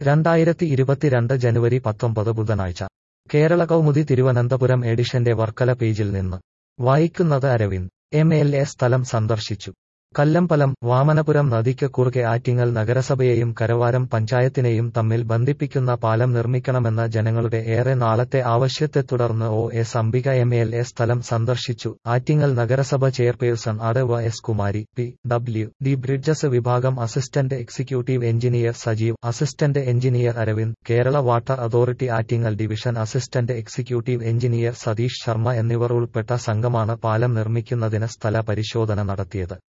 രണ്ടായിരത്തി ഇരുപത്തിരണ്ട് ജനുവരി പത്തൊമ്പത് ബുധനാഴ്ച കേരള കൗമുദി തിരുവനന്തപുരം എഡിഷന്റെ വർക്കല പേജിൽ നിന്ന് വായിക്കുന്നത് അരവിന്ദ് എം എൽ എ സ്ഥലം സന്ദർശിച്ചു കല്ലമ്പലം വാമനപുരം നദിക്ക് കുറുകെ ആറ്റിങ്ങൽ നഗരസഭയെയും കരവാരം പഞ്ചായത്തിനെയും തമ്മിൽ ബന്ധിപ്പിക്കുന്ന പാലം നിർമ്മിക്കണമെന്ന ജനങ്ങളുടെ ഏറെ നാളത്തെ ആവശ്യത്തെ തുടർന്ന് O S Ambika M L A സ്ഥലം സന്ദർശിച്ചു ആറ്റിങ്ങൽ നഗരസഭ ചെയർപേഴ്സൺ അടവ S Kumari P W D bridges വിഭാഗം assistant executive engineer Sajeev assistant engineer Aravind Kerala water authority Attingal division assistant executive engineer Satheesh Sharma എന്നിവർ ഉൾപ്പെട്ട സംഘമാണ് പാലം നിർമ്മിക്കുന്നതിന് സ്ഥല പരിശോധന നടത്തിയത്